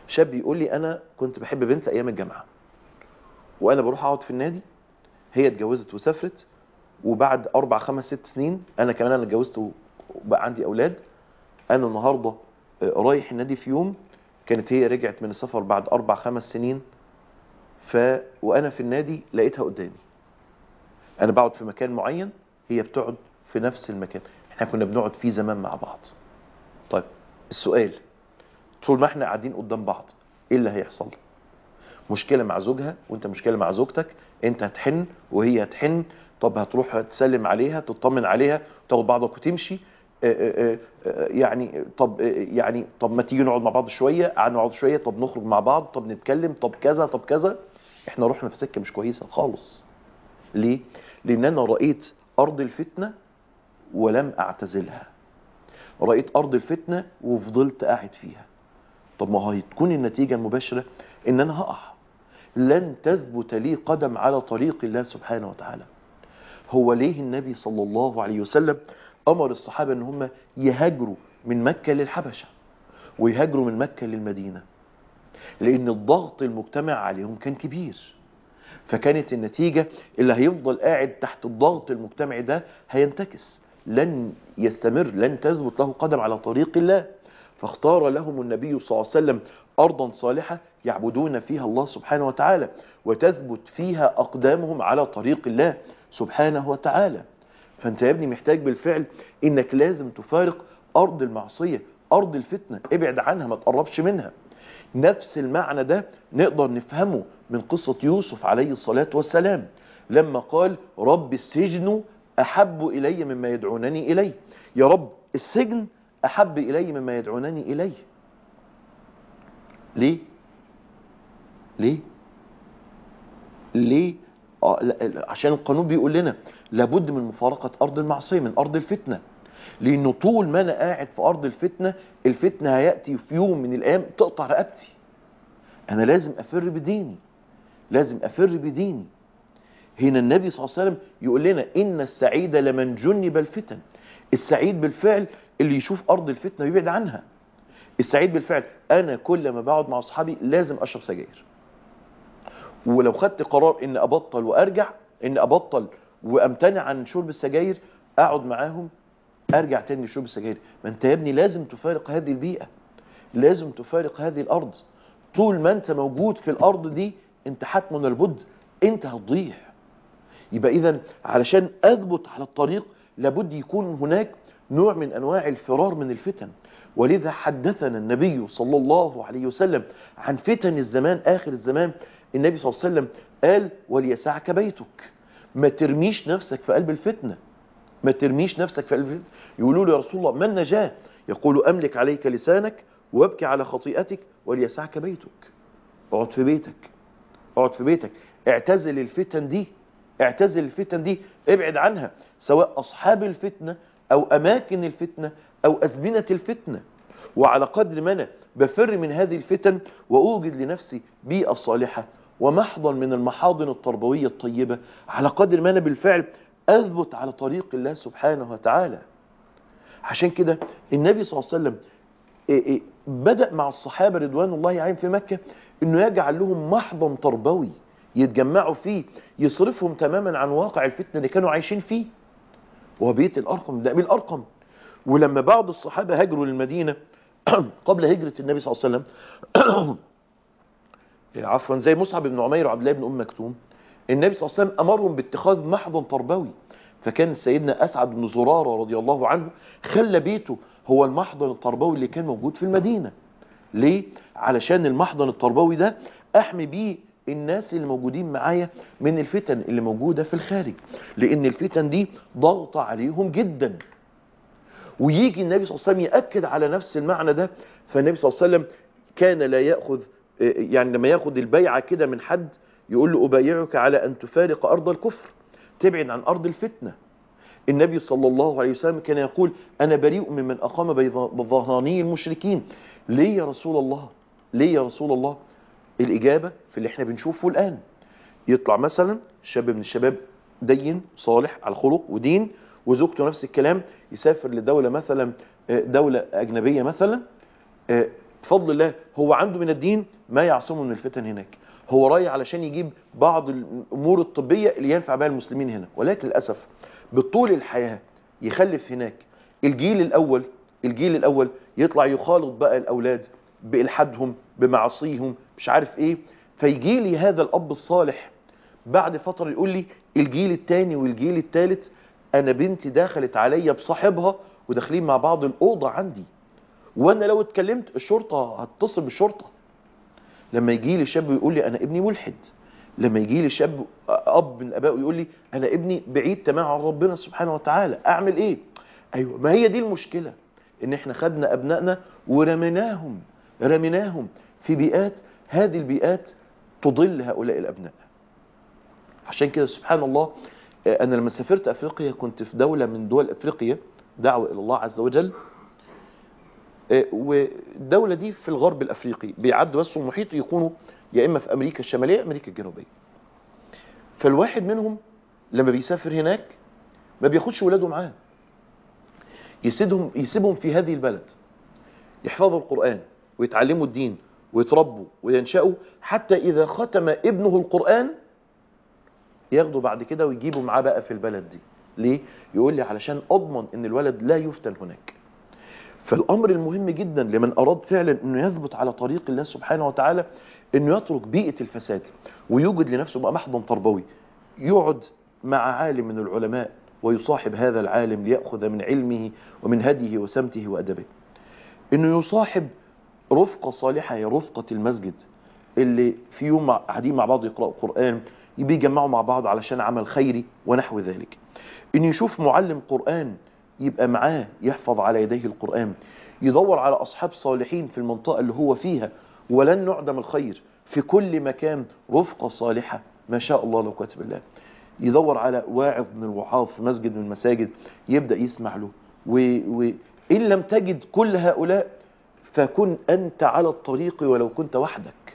شاب يقول لي انا كنت بحب بنت ايام الجامعه وانا بروح اقعد في النادي هي اتجوزت وسافرت وبعد اربع خمس ست سنين انا كمان انا اتجوزت وبقى عندي اولاد انا النهارده آه، رايح النادي في يوم كانت هي رجعت من السفر بعد اربع خمس سنين ف وانا في النادي لقيتها قدامي انا بقعد في مكان معين هي بتقعد في نفس المكان احنا كنا بنقعد فيه زمان مع بعض طيب السؤال طول ما احنا قاعدين قدام بعض ايه اللي هيحصل مشكله مع زوجها وانت مشكله مع زوجتك انت هتحن وهي هتحن طب هتروح تسلم عليها تطمن عليها تاخد بعضك وتمشي آه، آه، آه، يعني طب آه، يعني طب ما تيجي نقعد مع بعض شويه قعدنا نقعد شويه طب نخرج مع بعض طب نتكلم طب كذا طب كذا احنا رحنا في سكه مش كويسه خالص ليه لان انا رايت ارض الفتنه ولم اعتزلها رأيت أرض الفتنة وفضلت قاعد فيها طب ما هي تكون النتيجة المباشرة إن أنا هقع لن تثبت لي قدم على طريق الله سبحانه وتعالى هو ليه النبي صلى الله عليه وسلم أمر الصحابة إن هم يهاجروا من مكة للحبشة ويهاجروا من مكة للمدينة لأن الضغط المجتمع عليهم كان كبير فكانت النتيجة اللي هيفضل قاعد تحت الضغط المجتمعي ده هينتكس لن يستمر لن تثبت له قدم على طريق الله فاختار لهم النبي صلى الله عليه وسلم أرضا صالحة يعبدون فيها الله سبحانه وتعالى وتثبت فيها أقدامهم على طريق الله سبحانه وتعالى فأنت يا ابني محتاج بالفعل إنك لازم تفارق أرض المعصية أرض الفتنة ابعد عنها ما تقربش منها نفس المعنى ده نقدر نفهمه من قصة يوسف عليه الصلاة والسلام لما قال رب السجن أحب إلي مما يدعونني إليه يا رب السجن أحب إلي مما يدعونني إليه ليه ليه ليه آه لا- عشان القانون بيقول لنا لابد من مفارقة أرض المعصية من أرض الفتنة لأنه طول ما أنا قاعد في أرض الفتنة الفتنة هيأتي في يوم من الأيام تقطع رقبتي أنا لازم أفر بديني لازم أفر بديني هنا النبي صلى الله عليه وسلم يقول لنا إن السعيد لمن جنب الفتن السعيد بالفعل اللي يشوف أرض الفتنة ويبعد عنها السعيد بالفعل أنا كل ما بقعد مع أصحابي لازم أشرب سجاير ولو خدت قرار ان ابطل وارجع ان ابطل وامتنع عن شرب السجاير اقعد معاهم ارجع تاني لشرب السجاير ما انت يا ابني لازم تفارق هذه البيئة لازم تفارق هذه الارض طول ما انت موجود في الارض دي انت حتما البد انت هتضيع يبقى اذا علشان اثبت على الطريق لابد يكون هناك نوع من انواع الفرار من الفتن ولذا حدثنا النبي صلى الله عليه وسلم عن فتن الزمان اخر الزمان النبي صلى الله عليه وسلم قال وليسعك بيتك ما ترميش نفسك في قلب الفتنه ما ترميش نفسك في قلب الفتنه يقولوا له يا رسول الله ما النجاه يقول املك عليك لسانك وابكي على خطيئتك وليسعك بيتك اقعد في بيتك اقعد في بيتك اعتزل الفتن دي اعتزل الفتن دي ابعد عنها سواء اصحاب الفتنه او اماكن الفتنه او ازمنه الفتنه وعلى قدر ما انا بفر من هذه الفتن واوجد لنفسي بيئه صالحه ومحضن من المحاضن التربويه الطيبه على قدر ما انا بالفعل اثبت على طريق الله سبحانه وتعالى عشان كده النبي صلى الله عليه وسلم إيه إيه بدأ مع الصحابة رضوان الله عليهم في مكة انه يجعل لهم محضن تربوي يتجمعوا فيه يصرفهم تماما عن واقع الفتنة اللي كانوا عايشين فيه وهو بيت الأرقم ده بيت الأرقم ولما بعض الصحابة هاجروا للمدينة قبل هجرة النبي صلى الله عليه وسلم عفوا زي مصعب بن عمير وعبد الله بن أم مكتوم النبي صلى الله عليه وسلم أمرهم باتخاذ محضن تربوي فكان سيدنا أسعد بن زرارة رضي الله عنه خلى بيته هو المحضن التربوي اللي كان موجود في المدينة ليه؟ علشان المحضن التربوي ده أحمي بيه الناس اللي موجودين معايا من الفتن اللي موجودة في الخارج لأن الفتن دي ضغط عليهم جدا ويجي النبي صلى الله عليه وسلم يأكد على نفس المعنى ده فالنبي صلى الله عليه وسلم كان لا يأخذ يعني لما ياخد البيعة كده من حد يقول له أبايعك على أن تفارق أرض الكفر تبعد عن أرض الفتنة النبي صلى الله عليه وسلم كان يقول أنا بريء ممن أقام بظهراني المشركين ليه يا رسول الله ليه يا رسول الله الإجابة في اللي احنا بنشوفه الآن يطلع مثلا شاب من الشباب دين صالح على خلق ودين وزوجته نفس الكلام يسافر لدولة مثلا دولة أجنبية مثلا بفضل الله هو عنده من الدين ما يعصمه من الفتن هناك هو رايح علشان يجيب بعض الامور الطبيه اللي ينفع بها المسلمين هنا ولكن للاسف بطول الحياه يخلف هناك الجيل الاول الجيل الاول يطلع يخالط بقى الاولاد بالحادهم بمعاصيهم مش عارف ايه فيجي لي هذا الاب الصالح بعد فتره يقول لي الجيل الثاني والجيل الثالث انا بنتي دخلت عليا بصاحبها وداخلين مع بعض الاوضه عندي وانا لو اتكلمت الشرطه هتتصل بالشرطه لما يجي لي شاب ويقول لي انا ابني ملحد لما يجي لي شاب اب من ابائه يقول لي انا ابني بعيد تماما عن ربنا سبحانه وتعالى اعمل ايه ايوه ما هي دي المشكله ان احنا خدنا ابنائنا ورميناهم رميناهم في بيئات هذه البيئات تضل هؤلاء الابناء عشان كده سبحان الله انا لما سافرت افريقيا كنت في دوله من دول افريقيا دعوه الى الله عز وجل والدولة دي في الغرب الأفريقي بيعدوا بس المحيط يكونوا يا إما في أمريكا الشمالية أمريكا الجنوبية فالواحد منهم لما بيسافر هناك ما بياخدش ولاده معاه يسيبهم يسيبهم في هذه البلد يحفظوا القرآن ويتعلموا الدين ويتربوا وينشأوا حتى إذا ختم ابنه القرآن ياخده بعد كده ويجيبه معاه بقى في البلد دي ليه؟ يقول لي علشان أضمن إن الولد لا يفتن هناك فالامر المهم جدا لمن اراد فعلا انه يثبت على طريق الله سبحانه وتعالى انه يترك بيئه الفساد ويوجد لنفسه بقى محضن تربوي يقعد مع عالم من العلماء ويصاحب هذا العالم ليأخذ من علمه ومن هديه وسمته وأدبه انه يصاحب رفقة صالحة هي رفقة المسجد اللي في يوم قاعدين مع بعض يقرأوا قرآن بيجمعوا مع بعض علشان عمل خيري ونحو ذلك ان يشوف معلم قرآن يبقى معاه يحفظ على يديه القرآن يدور على أصحاب صالحين في المنطقة اللي هو فيها ولن نعدم الخير في كل مكان رفقة صالحة ما شاء الله لو كتب الله يدور على واعظ من الوعاظ في مسجد من المساجد يبدأ يسمع له وإن لم تجد كل هؤلاء فكن أنت على الطريق ولو كنت وحدك